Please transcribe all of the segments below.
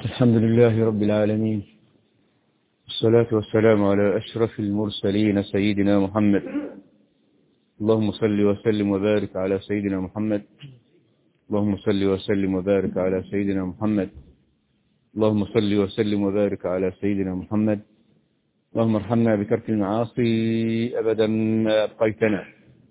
الحمد لله رب العالمين والصلاة والسلام على أشرف المرسلين سيدنا محمد اللهم صل وسلم وبارك على سيدنا محمد اللهم صل وسلم وبارك على سيدنا محمد اللهم صل وسلم وبارك على سيدنا محمد اللهم ارحمنا بترك المعاصي أبدا ما أبقيتنا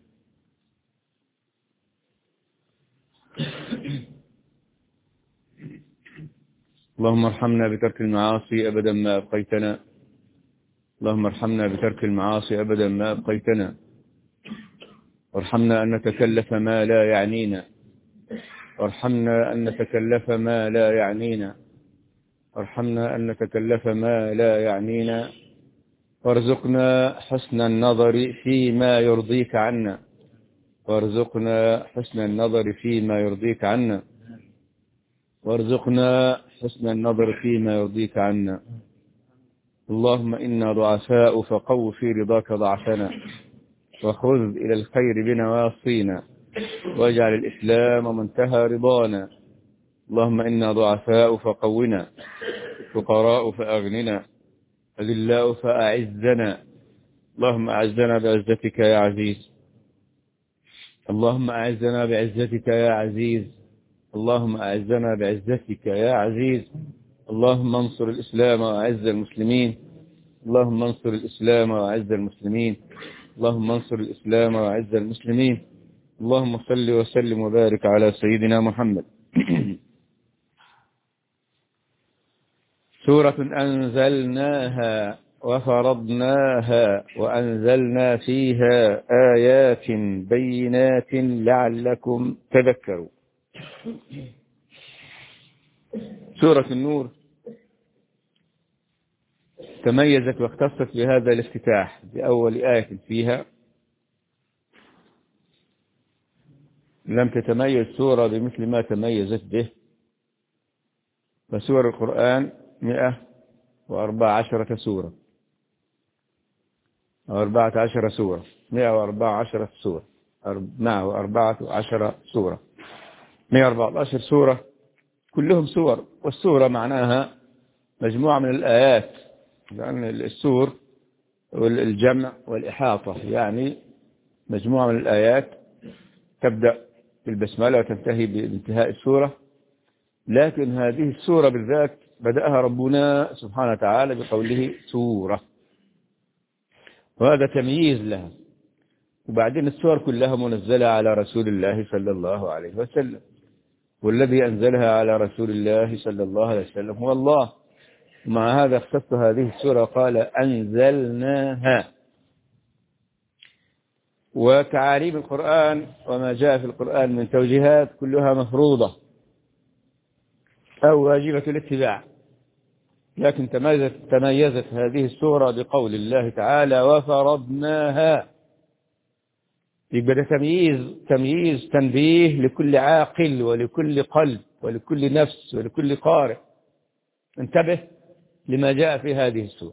اللهم ارحمنا بترك المعاصي أبدا ما أبقيتنا اللهم ارحمنا بترك المعاصي أبدا ما أبقيتنا وارحمنا أن نتكلف ما لا يعنينا وارحمنا أن نتكلف ما لا يعنينا وارحمنا أن نتكلف ما لا يعنينا وارزقنا حسن النظر فيما يرضيك عنا وارزقنا حسن النظر فيما يرضيك عنا وارزقنا حسن النظر فيما يرضيك عنا اللهم إنا ضعفاء فقو في رضاك ضعفنا وخذ إلى الخير بنواصينا واجعل الإسلام منتهى رضانا اللهم إنا ضعفاء فقونا فقراء فأغننا أذلاء فأعزنا اللهم أعزنا بعزتك يا عزيز اللهم أعزنا بعزتك يا عزيز اللهم أعزنا بعزتك يا عزيز اللهم انصر الإسلام وأعز المسلمين اللهم انصر الإسلام وأعز المسلمين اللهم انصر الإسلام وأعز المسلمين اللهم صل وسلم وبارك على سيدنا محمد سورة أنزلناها وفرضناها وأنزلنا فيها آيات بينات لعلكم تذكروا سورة النور تميزت واختصت بهذا الافتتاح بأول آية فيها لم تتميز سورة بمثل ما تميزت به فسور القرآن مئة وأربع عشرة سورة أو أربعة عشر سورة مئة وأربع عشرة سورة معه أربعة عشر سورة مئة وأربعة عشر سورة كلهم سور والسورة معناها مجموعة من الآيات لأن السور والجمع والإحاطة يعني مجموعة من الآيات تبدأ بالبسملة وتنتهي بانتهاء السورة لكن هذه السورة بالذات بدأها ربنا سبحانه وتعالى بقوله سورة وهذا تمييز لها وبعدين السور كلها منزلة على رسول الله صلى الله عليه وسلم والذي أنزلها على رسول الله صلى الله عليه وسلم هو الله ومع هذا اختص هذه السورة قال أنزلناها وتعاليم القرآن وما جاء في القرآن من توجيهات كلها مفروضة أو واجبة الاتباع لكن تميزت, تميزت هذه السورة بقول الله تعالى وفرضناها يبقى ده تمييز تمييز تنبيه لكل عاقل ولكل قلب ولكل نفس ولكل قارئ انتبه لما جاء في هذه السورة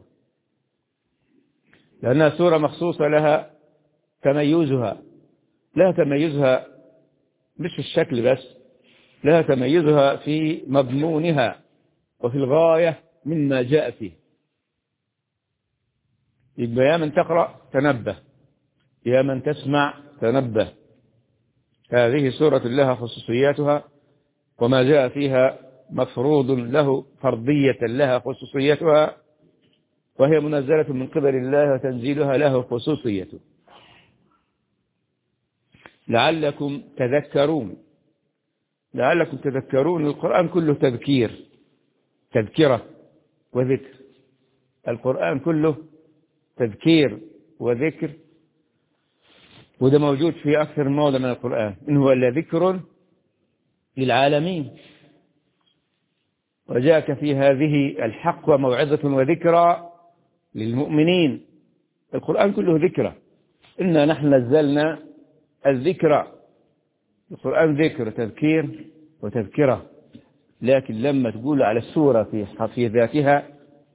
لأنها سورة مخصوصة لها تميزها لها تميزها مش في الشكل بس لها تميزها في مضمونها وفي الغاية مما جاء فيه يبقى يا من تقرأ تنبه يا من تسمع تنبه هذه سورة لها خصوصياتها وما جاء فيها مفروض له فرضية لها خصوصيتها وهي منزلة من قبل الله وتنزيلها له خصوصيته لعلكم تذكرون لعلكم تذكرون القرآن كله تذكير تذكرة وذكر القرآن كله تذكير وذكر وده موجود في أكثر موضع من القرآن إن هو إلا ذكر للعالمين وجاءك في هذه الحق وموعظة وذكرى للمؤمنين القرآن كله ذكرى إنا نحن نزلنا الذكرى القرآن ذكر تذكير وتذكرة لكن لما تقول على السورة في في ذاتها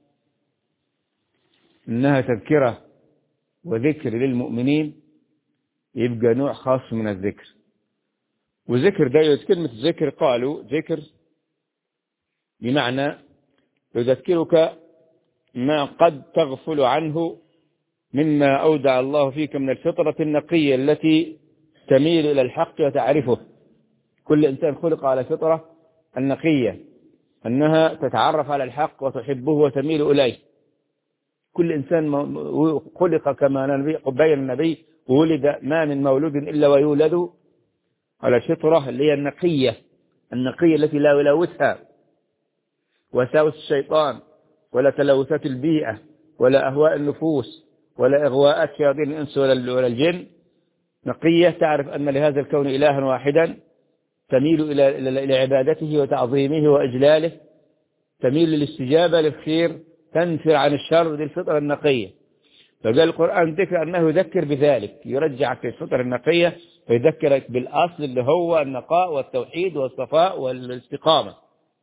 إنها تذكرة وذكر للمؤمنين يبقى نوع خاص من الذكر وذكر ده كلمة ذكر قالوا ذكر بمعنى يذكرك ما قد تغفل عنه مما أودع الله فيك من الفطرة النقية التي تميل إلى الحق وتعرفه كل إنسان خلق على فطرة النقية أنها تتعرف على الحق وتحبه وتميل إليه كل إنسان خلق كما نبي بين النبي ولد ما من مولود إلا ويولد على الفطرة اللي هي النقية النقية التي لا يلوثها وساوس الشيطان ولا تلوثات البيئة ولا أهواء النفوس ولا إغواءات شياطين الإنس ولا الجن نقية تعرف أن لهذا الكون إلها واحدا تميل إلى إلى عبادته وتعظيمه وإجلاله تميل للاستجابة للخير تنفر عن الشر دي الفطرة النقية فقال القرآن ذكر أنه يذكر بذلك يرجعك للفطرة النقية فيذكرك بالأصل اللي هو النقاء والتوحيد والصفاء والاستقامة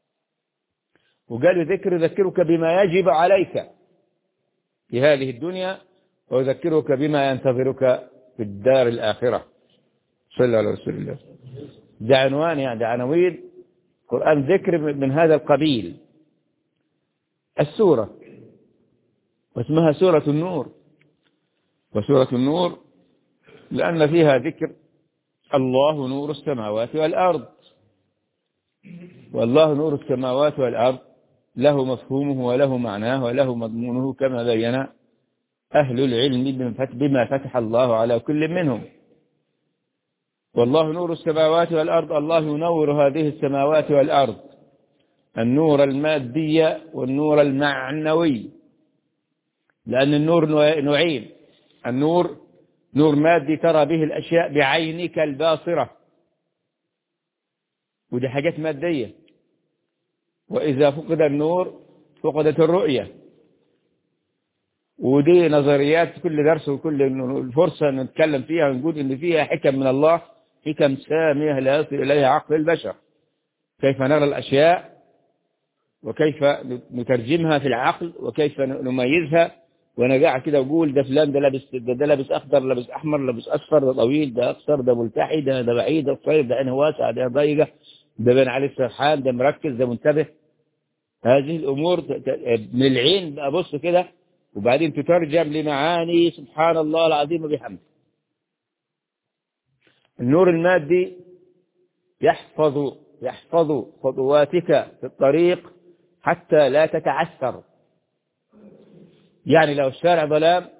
وقال يذكر يذكرك بما يجب عليك في هذه الدنيا ويذكرك بما ينتظرك في الدار الآخرة صلى على رسول الله ده عنوان يعني ده عناوين قرآن ذكر من هذا القبيل السورة واسمها سورة النور وسورة النور لأن فيها ذكر الله نور السماوات والأرض والله نور السماوات والأرض له مفهومه وله معناه وله مضمونه كما بين أهل العلم بما فتح الله على كل منهم والله نور السماوات والأرض الله ينور هذه السماوات والأرض النور المادي والنور المعنوي لأن النور نوعين النور نور مادي ترى به الأشياء بعينك الباصرة ودي حاجات مادية وإذا فقد النور فقدت الرؤية ودي نظريات كل درس وكل فرصة نتكلم فيها ونقول إن فيها حكم من الله حكم سامية لا يصل إليها عقل البشر كيف نرى الأشياء وكيف نترجمها في العقل وكيف نميزها وانا قاعد كده اقول ده فلان ده لابس ده, ده لابس اخضر لابس احمر لابس اصفر ده طويل ده اقصر ده ملتحي ده ده بعيد ده قصير ده عينه واسعه ده ضيقه ده بين عليه سرحان ده مركز ده منتبه هذه الامور من العين ابص كده وبعدين تترجم لمعاني سبحان الله العظيم وبحمده النور المادي يحفظ يحفظ خطواتك في الطريق حتى لا تتعثر يعني لو الشارع ظلام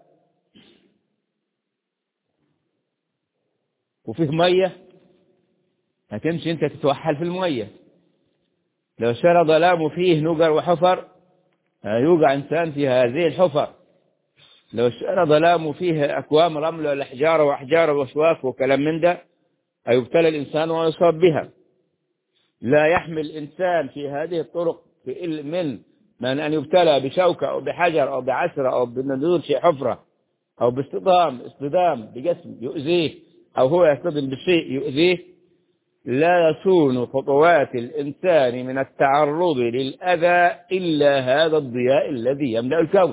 وفيه مية هتمشي انت تتوحل في المية لو الشارع ظلام وفيه نقر وحفر يوقع انسان في هذه الحفر لو الشارع ظلام وفيه اكوام رمل ولا حجاره واحجار واشواك وكلام من ده هيبتلى الانسان ويصاب بها لا يحمل الانسان في هذه الطرق في من من أن يبتلى بشوكة أو بحجر أو بعسرة أو بنزول في حفرة أو باصطدام اصطدام بجسم يؤذيه أو هو يصطدم بشيء يؤذيه لا يصون خطوات الإنسان من التعرض للأذى إلا هذا الضياء الذي يملأ الكون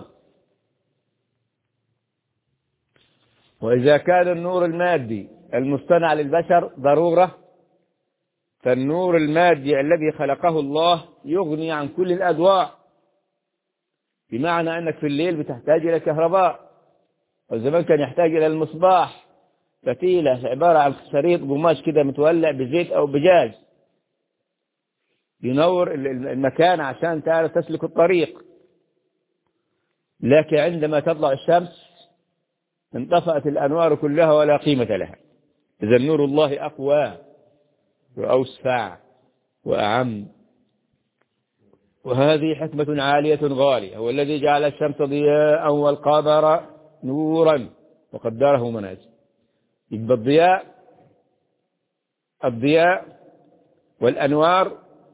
وإذا كان النور المادي المصطنع للبشر ضرورة فالنور المادي الذي خلقه الله يغني عن كل الأدواء بمعنى أنك في الليل بتحتاج إلى كهرباء والزمان كان يحتاج إلى المصباح فتيلة عبارة عن شريط قماش كده متولع بزيت أو بجاز ينور المكان عشان تعرف تسلك الطريق لكن عندما تطلع الشمس انطفأت الأنوار كلها ولا قيمة لها إذا نور الله أقوى وأوسع وأعم وهذه حكمة عالية غالية هو الذي جعل الشمس ضياء والقمر نورا وقدره منازل يبقى الضياء الضياء والأنوار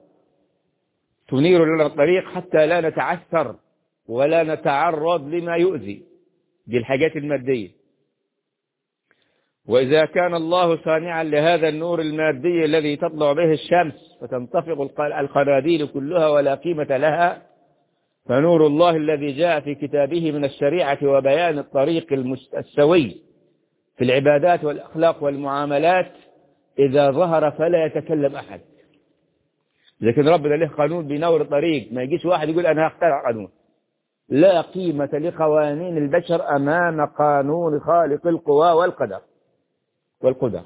تنير لنا الطريق حتى لا نتعثر ولا نتعرض لما يؤذي دي الحاجات المادية وإذا كان الله صانعا لهذا النور المادي الذي تطلع به الشمس فتنطفق القناديل كلها ولا قيمة لها فنور الله الذي جاء في كتابه من الشريعة وبيان الطريق السوي في العبادات والأخلاق والمعاملات إذا ظهر فلا يتكلم أحد لكن ربنا له قانون بينور الطريق ما يجيش واحد يقول أنا هخترع قانون لا قيمة لقوانين البشر أمام قانون خالق القوى والقدر والقدر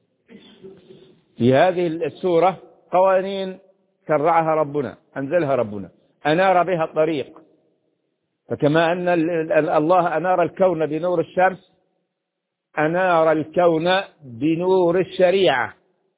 في هذه السورة قوانين شرعها ربنا أنزلها ربنا أنار بها الطريق فكما أن الله أنار الكون بنور الشمس أنار الكون بنور الشريعة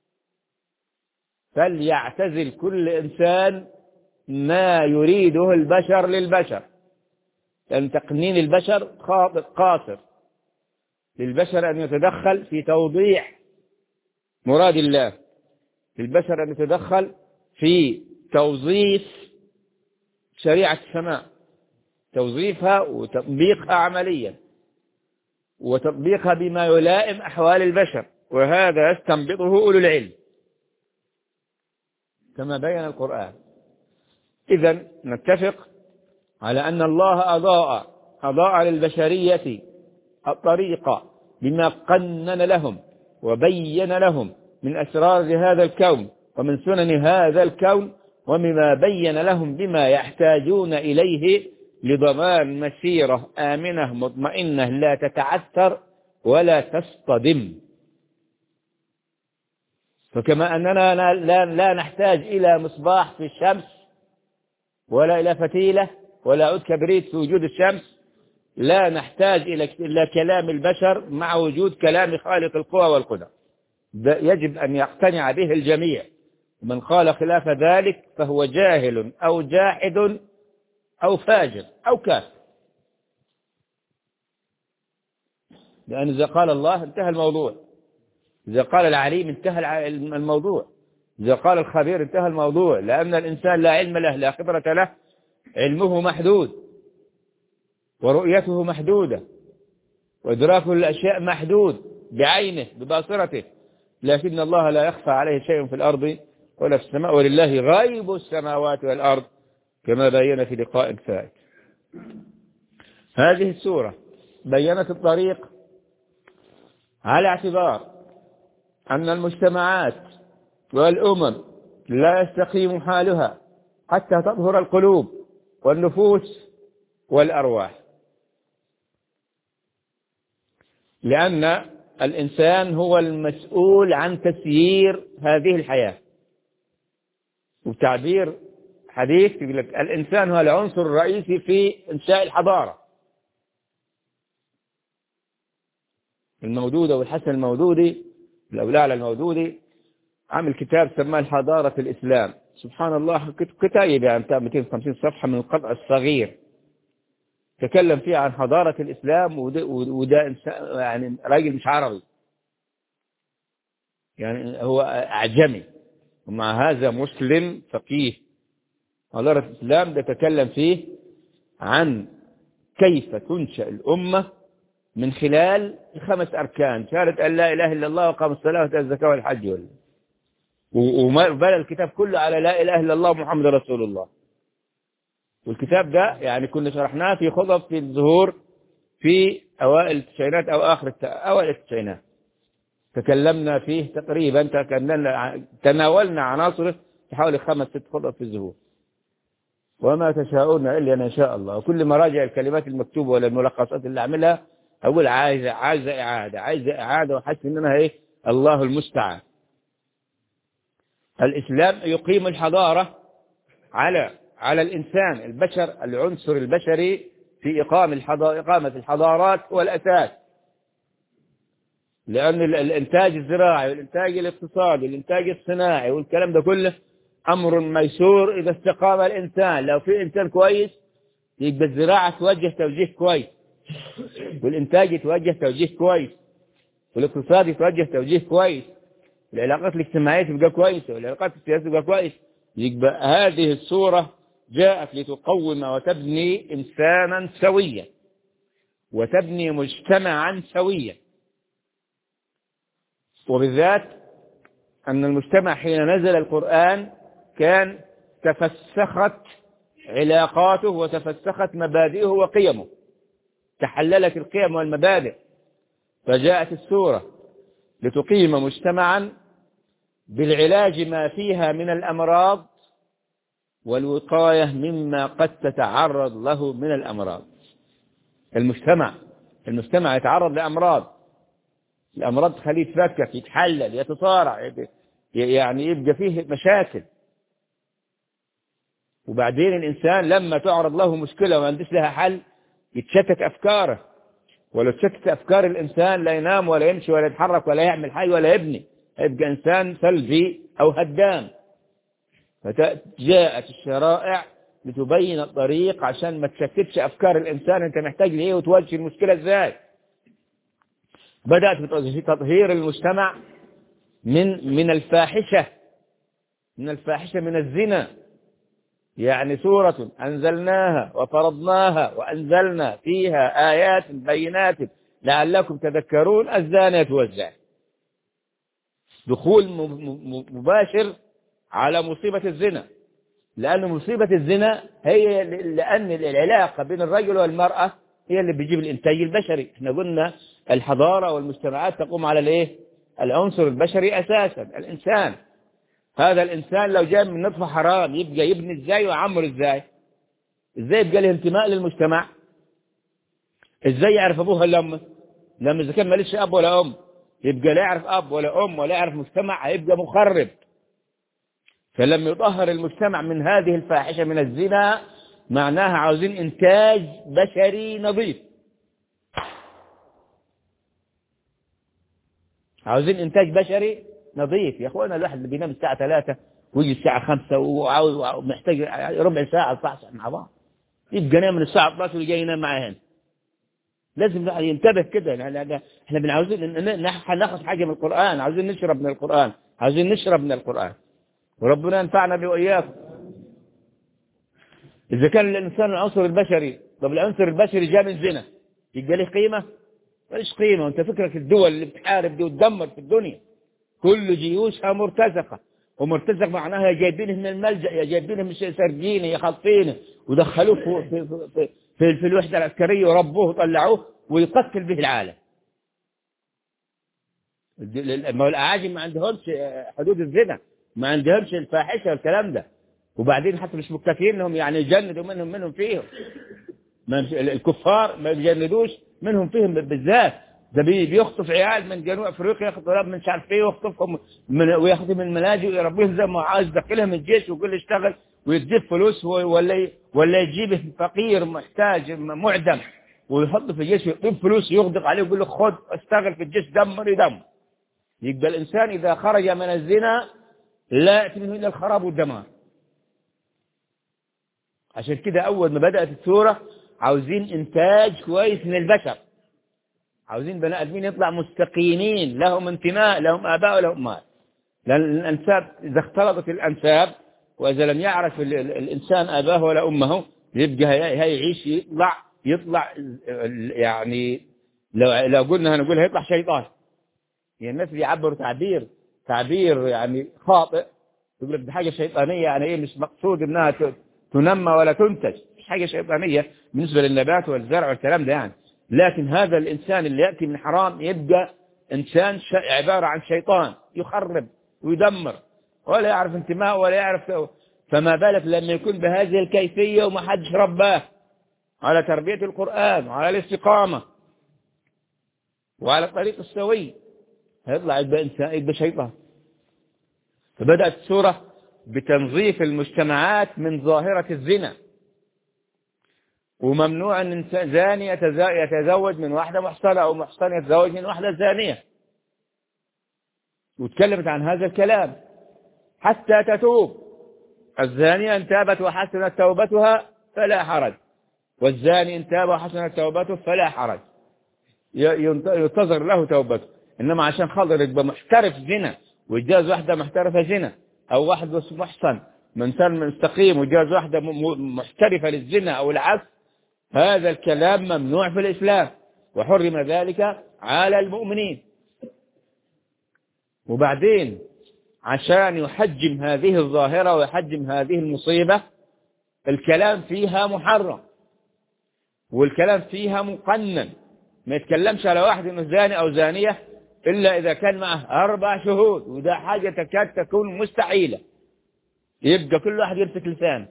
فليعتزل كل إنسان ما يريده البشر للبشر لأن تقنين البشر خاطئ قاصر للبشر أن يتدخل في توضيح مراد الله للبشر أن يتدخل في توظيف شريعة السماء توظيفها وتطبيقها عمليا وتطبيقها بما يلائم أحوال البشر وهذا يستنبطه أولو العلم كما بين القرآن إذا نتفق على أن الله أضاء أضاء للبشرية الطريق بما قنن لهم وبين لهم من أسرار هذا الكون ومن سنن هذا الكون ومما بين لهم بما يحتاجون إليه لضمان مسيرة آمنة مطمئنة لا تتعثر ولا تصطدم فكما أننا لا, لا نحتاج إلى مصباح في الشمس ولا إلى فتيلة ولا عود كبريت في وجود الشمس لا نحتاج إلى كلام البشر مع وجود كلام خالق القوى والقدر يجب أن يقتنع به الجميع من قال خلاف ذلك فهو جاهل أو جاحد أو فاجر أو كافر لأن إذا قال الله انتهى الموضوع إذا قال العليم انتهى الموضوع إذا قال الخبير انتهى الموضوع لأن الإنسان لا علم له لا خبرة له علمه محدود ورؤيته محدودة وإدراكه الأشياء محدود بعينه بباصرته لكن الله لا يخفى عليه شيء في الأرض ولا في السماء ولله غيب السماوات والأرض كما بين في لقاء فائت هذه السورة بينت الطريق على اعتبار أن المجتمعات والأمم لا يستقيم حالها حتى تظهر القلوب والنفوس والأرواح لأن الإنسان هو المسؤول عن تسيير هذه الحياة وتعبير حديث يقول لك الإنسان هو العنصر الرئيسي في إنشاء الحضارة المودودة والحسن المودودي الأولى المودودي عامل كتاب سماه الحضارة الإسلام سبحان الله كتاب يعني 250 صفحة من القطع الصغير تكلم فيه عن حضارة الإسلام وده, وده يعني راجل مش عربي يعني هو أعجمي ومع هذا مسلم فقيه حضارة الإسلام ده تكلم فيه عن كيف تنشأ الأمة من خلال خمس أركان شهادة أن لا إله إلا الله وقام الصلاة وآتى الزكاة والحج ولا وبنى الكتاب كله على لا إله إلا الله محمد رسول الله والكتاب ده يعني كنا شرحناه في خطب في الظهور في أوائل التسعينات أو آخر أوائل التسعينات تكلمنا فيه تقريبا تناولنا عناصره في حوالي خمس ست خطب في الظهور وما تشاءون إلا أن شاء الله وكل ما راجع الكلمات المكتوبة ولا الملخصات اللي أعملها أقول عايزة عايزة إعادة عايزة إعادة وحس إنها إيه الله المستعان الإسلام يقيم الحضارة على على الإنسان البشر العنصر البشري في إقامة إقامة الحضارات هو الأساس لأن الإنتاج الزراعي والإنتاج الاقتصادي والإنتاج الصناعي والكلام ده كله أمر ميسور إذا استقام الإنسان لو في إنسان كويس يبقى الزراعة توجه توجيه كويس والإنتاج يتوجه توجيه كويس والاقتصاد يتوجه توجيه كويس العلاقات الاجتماعية تبقى كويسة والعلاقات السياسية تبقى كويس يبقى هذه الصورة جاءت لتقوم وتبني إنسانا سويا وتبني مجتمعا سويا وبالذات أن المجتمع حين نزل القرآن كان تفسخت علاقاته وتفسخت مبادئه وقيمه تحللت القيم والمبادئ فجاءت السورة لتقيم مجتمعا بالعلاج ما فيها من الأمراض والوقاية مما قد تتعرض له من الأمراض المجتمع المجتمع يتعرض لأمراض الأمراض تخليه يتفكك يتحلل يتصارع يعني يبقى فيه مشاكل وبعدين الإنسان لما تعرض له مشكلة وما عندش لها حل يتشتت أفكاره ولو تشتت أفكار الإنسان لا ينام ولا يمشي ولا يتحرك ولا يعمل حي ولا يبني يبقى إنسان سلبي أو هدام فجاءت الشرائع لتبين الطريق عشان ما تشتتش أفكار الإنسان أنت محتاج لإيه وتواجه المشكلة إزاي بدأت بتطهير المجتمع من من الفاحشة من الفاحشة من الزنا يعني سورة أنزلناها وفرضناها وأنزلنا فيها آيات بينات لعلكم تذكرون الزانية والزاني دخول مباشر على مصيبة الزنا لأن مصيبة الزنا هي لأن العلاقة بين الرجل والمرأة هي اللي بيجيب الإنتاج البشري احنا قلنا الحضارة والمجتمعات تقوم على الايه العنصر البشري أساسا الإنسان هذا الإنسان لو جاء من نطفة حرام يبقى يبني ازاي ويعمر ازاي ازاي يبقى له انتماء للمجتمع ازاي يعرف ابوه ولا امه لما اذا كان ماليش اب ولا ام يبقى لا يعرف اب ولا ام ولا يعرف مجتمع هيبقى مخرب فلما يطهر المجتمع من هذه الفاحشة من الزنا معناها عاوزين انتاج بشري نظيف عاوزين انتاج بشري نظيف يا اخوانا الواحد اللي بينام الساعة ثلاثة ويجي الساعة خمسة وعاوز محتاج ربع ساعة صحصح مع بعض يبقى نام من الساعة 12 ويجي ينام معاه هنا لازم ينتبه كده احنا بنعاوزين ناخذ حاجة من القرآن عاوزين نشرب من القرآن عاوزين نشرب من القرآن وربنا ينفعنا به وإياكم إذا كان الإنسان العنصر البشري طب العنصر البشري جاء من زنا يبقى له قيمة ماليش قيمة وانت فكرك الدول اللي بتحارب دي وتدمر في الدنيا كل جيوشها مرتزقة ومرتزق معناها يا جايبينه من الملجأ يا جايبينه من سرجينه يا خلطينه ودخلوه في, في, في, في, في الوحدة العسكرية وربوه وطلعوه ويقتل به العالم ما الأعاجم ما عندهمش حدود الزنا ما عندهمش الفاحشة والكلام ده وبعدين حتى مش مكتفيين انهم يعني يجندوا منهم منهم فيهم ما الكفار ما يجندوش منهم فيهم بالذات ده بيخطف عيال من جنوب افريقيا ياخد من مش عارف ايه ويخطفهم من وياخدهم من الملاجئ ويربيهم زي ما عايز يدخلهم الجيش ويقول له اشتغل ويديه فلوس ولا ولا يجيب فقير محتاج معدم ويحطه في الجيش ويعطيه فلوس يغدق عليه ويقول له خد اشتغل في الجيش دمر يدمر يبقى الانسان اذا خرج من الزنا لا يأتي منه إلا الخراب والدمار عشان كده أول ما بدأت السورة عاوزين إنتاج كويس من البشر عاوزين بني آدمين يطلع مستقيمين لهم انتماء لهم آباء ولهم مال لأن الأنساب إذا اختلطت الأنساب وإذا لم يعرف الإنسان أباه ولا أمه يبقى هيعيش يطلع يطلع يعني لو لو قلنا هنقول هيطلع شيطان يعني الناس بيعبروا تعبير تعبير يعني خاطئ يقول لك دي حاجة شيطانية يعني ايه مش مقصود انها تنمى ولا تنتج مش حاجة شيطانية بالنسبة للنبات والزرع والكلام ده يعني لكن هذا الإنسان اللي يأتي من حرام يبقى إنسان عبارة عن شيطان يخرب ويدمر ولا يعرف انتماء ولا يعرف فما بالك لما يكون بهذه الكيفية وما حدش رباه على تربية القرآن وعلى الاستقامة وعلى الطريق السوي هيطلع يبقى إنسان يبقى شيطان فبدأت السورة بتنظيف المجتمعات من ظاهرة الزنا وممنوع أن زاني يتزوج من واحدة محصنة أو محصن يتزوج من واحدة زانية وتكلمت عن هذا الكلام حتى تتوب الزانية ان تابت وحسنت توبتها فلا حرج والزاني ان تاب وحسنت توبته فلا حرج ينتظر له توبته إنما عشان خاطر يبقى محترف زنا ويتجوز واحدة محترفة زنا أو واحد بس محصن من سن مستقيم ويتجوز واحدة محترفة للزنا أو العكس هذا الكلام ممنوع في الإسلام وحرم ذلك على المؤمنين وبعدين عشان يحجم هذه الظاهرة ويحجم هذه المصيبة الكلام فيها محرم والكلام فيها مقنن ما يتكلمش على واحد انه زاني او زانية إلا إذا كان معه أربع شهود وده حاجة تكاد تكون مستحيلة يبقى كل واحد يمسك لسانه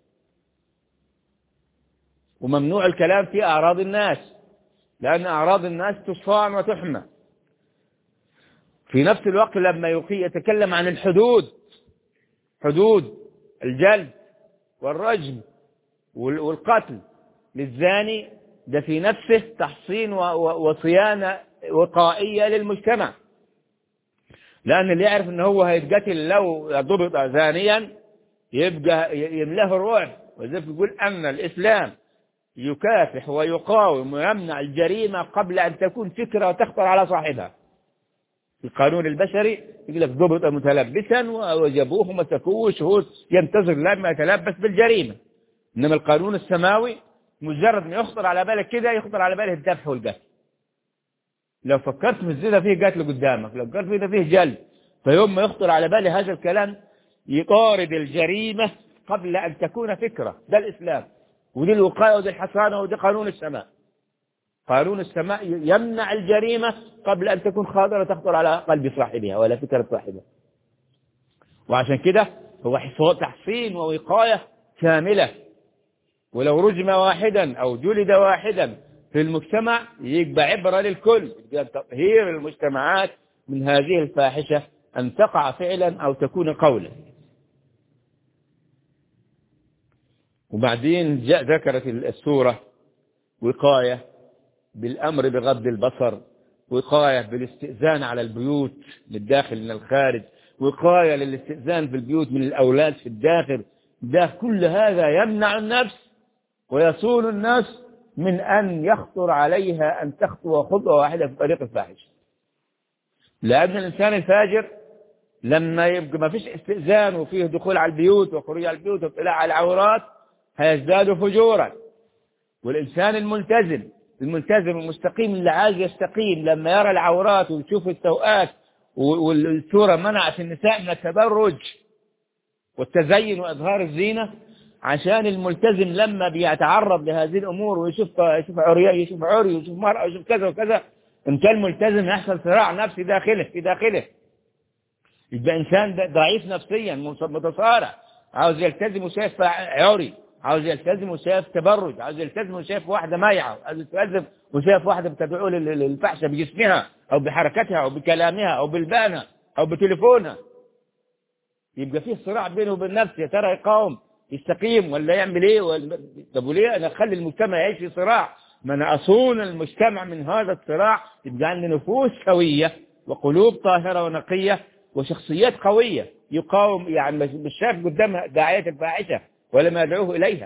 وممنوع الكلام في أعراض الناس لأن أعراض الناس تصان وتحمى في نفس الوقت لما يتكلم عن الحدود حدود الجلد والرجم والقتل للزاني ده في نفسه تحصين وصيانة وقائية للمجتمع لأن اللي يعرف أنه هو هيتقتل لو ضبط زانيا يبقى يملاه الرعب وذلك يقول أن الإسلام يكافح ويقاوم ويمنع الجريمة قبل أن تكون فكرة وتخطر على صاحبها القانون البشري يقول لك ضبط متلبسا وجابوه ومسكوه شهود ينتظر لما يتلبس بالجريمة إنما القانون السماوي مجرد ما يخطر على بالك كده يخطر على باله الذبح والقتل لو فكرت في الزنا فيه قتل قدامك لو فكرت فيه فيه جلد فيوم ما يخطر على بالي هذا الكلام يطارد الجريمة قبل أن تكون فكرة ده الإسلام ودي الوقاية ودي الحصانة ودي قانون السماء قانون السماء يمنع الجريمة قبل أن تكون خاطرة تخطر على قلب صاحبها ولا فكرة صاحبها وعشان كده هو تحصين ووقاية كاملة ولو رجم واحدا أو جلد واحدا في المجتمع يبقى عبرة للكل تطهير المجتمعات من هذه الفاحشة أن تقع فعلا أو تكون قولا وبعدين جاء ذكرت السورة وقاية بالأمر بغض البصر وقاية بالاستئذان على البيوت من الداخل من الخارج وقاية للاستئذان في البيوت من الأولاد في الداخل ده كل هذا يمنع النفس ويصون الناس من أن يخطر عليها أن تخطو خطوة واحدة في طريق الفاحشة لأن الإنسان الفاجر لما يبقى ما فيش استئذان وفيه دخول على البيوت وخروج على البيوت واطلاع على العورات هيزداد فجورا والإنسان الملتزم الملتزم المستقيم اللي عايز يستقيم لما يرى العورات ويشوف السوءات والصورة منعت النساء من التبرج والتزين وإظهار الزينة عشان الملتزم لما بيتعرض لهذه الأمور ويشوف يشوف عريان يشوف عري ويشوف مرأة ويشوف كذا وكذا إن كان ملتزم يحصل صراع نفسي داخله في داخله يبقى إنسان ضعيف نفسيا متصارع عاوز يلتزم وشايف عري عاوز يلتزم وشايف تبرج عاوز يلتزم وشايف واحدة مايعة عاوز يلتزم وشايف واحدة بتدعو للفحشة بجسمها أو بحركتها أو بكلامها أو بالبانة أو بتليفونها يبقى فيه صراع بينه وبين نفسه يا ترى يقاوم يستقيم ولا يعمل ايه ولا... طب وليه انا اخلي المجتمع يعيش في صراع ما انا اصون المجتمع من هذا الصراع يبقى عندنا نفوس سويه وقلوب طاهره ونقيه وشخصيات قويه يقاوم يعني مش شايف قدامها داعيه الفاحشه ولا ما يدعوه اليها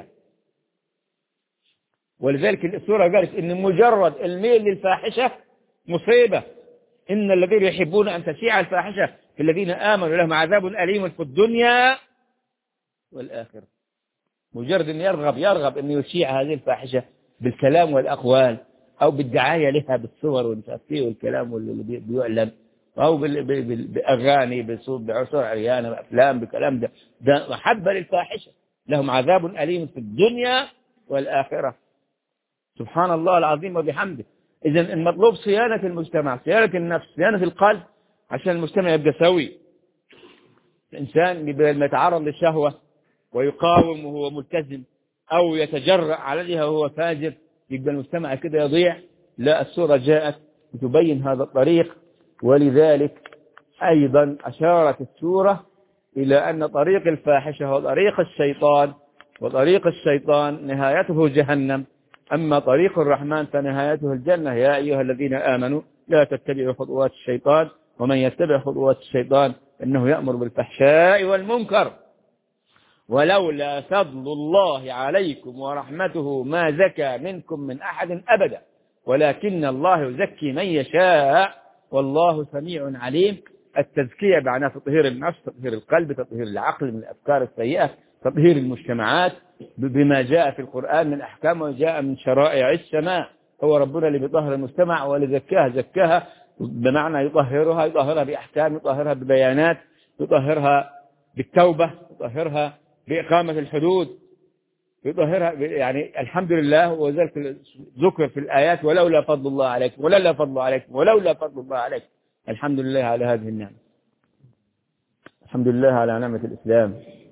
ولذلك السوره قالت ان مجرد الميل للفاحشه مصيبه ان الذين يحبون ان تشيع الفاحشه في الذين امنوا لهم عذاب اليم في الدنيا والاخره مجرد أن يرغب يرغب أن يشيع هذه الفاحشة بالكلام والأقوال أو بالدعاية لها بالصور والمسافية والكلام اللي بيعلن أو بأغاني بصوت بعصور عريانة بأفلام بكلام ده ده محبة للفاحشة لهم عذاب أليم في الدنيا والآخرة سبحان الله العظيم وبحمده إذا المطلوب صيانة المجتمع صيانة النفس صيانة القلب عشان المجتمع يبقى سوي الإنسان لما يتعرض للشهوة ويقاوم وهو ملتزم أو يتجرأ عليها وهو فاجر يبقى المجتمع كده يضيع لا السورة جاءت لتبين هذا الطريق ولذلك أيضا أشارت السورة إلى أن طريق الفاحشة هو طريق الشيطان وطريق الشيطان نهايته جهنم أما طريق الرحمن فنهايته الجنة يا أيها الذين آمنوا لا تتبعوا خطوات الشيطان ومن يتبع خطوات الشيطان إنه يأمر بالفحشاء والمنكر ولولا فضل الله عليكم ورحمته ما زكى منكم من أحد أبدا ولكن الله يزكي من يشاء والله سميع عليم التزكية معناه تطهير النفس تطهير القلب تطهير العقل من الأفكار السيئة تطهير المجتمعات بما جاء في القرآن من أحكام وجاء من شرائع السماء هو ربنا اللي بيطهر المجتمع واللي زكاها زكاها بمعنى يطهرها يطهرها بأحكام يطهرها ببيانات يطهرها بالتوبة يطهرها بإقامة الحدود يظهرها يعني الحمد لله وذلك ذكر في الآيات ولولا فضل الله عليكم ولولا فضل الله عليكم ولولا فضل الله عليكم الحمد لله على هذه النعمة الحمد لله على نعمة الإسلام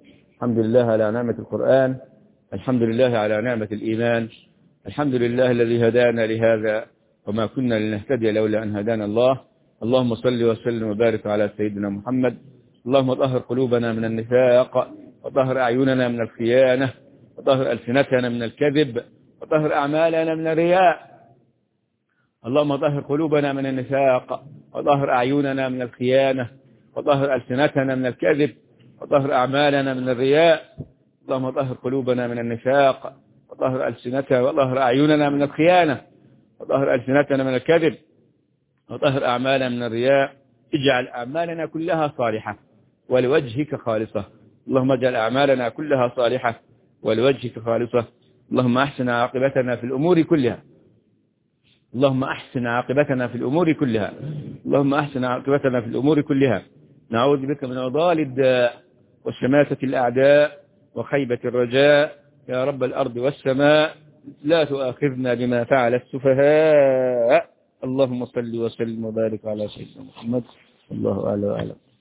الحمد لله على نعمة القرآن الحمد لله على نعمة الإيمان الحمد لله الذي هدانا لهذا وما كنا لنهتدي لولا أن هدانا الله اللهم صل وسلم وبارك على سيدنا محمد اللهم طهر قلوبنا من النفاق وطهر أعيننا من الخيانة وطهر ألسنتنا من الكذب وطهر أعمالنا من الرياء اللهم طهر قلوبنا من النفاق وطهر أعيننا من الخيانة وطهر ألسنتنا من الكذب وطهر أعمالنا من الرياء اللهم طهر قلوبنا من النفاق وطهر ألسنتنا وطهر أعيننا من الخيانة وطهر ألسنتنا من الكذب وطهر أعمالنا من الرياء اجعل أعمالنا كلها صالحة ولوجهك خالصة اللهم اجعل أعمالنا كلها صالحة ولوجهك خالصة اللهم أحسن عاقبتنا في الأمور كلها اللهم أحسن عاقبتنا في الأمور كلها اللهم أحسن عاقبتنا في الأمور كلها نعوذ بك من عضال الداء وشماتة الأعداء وخيبة الرجاء يا رب الأرض والسماء لا تؤاخذنا بما فعل السفهاء اللهم صل وسلم وبارك على سيدنا محمد الله أعلى وأعلم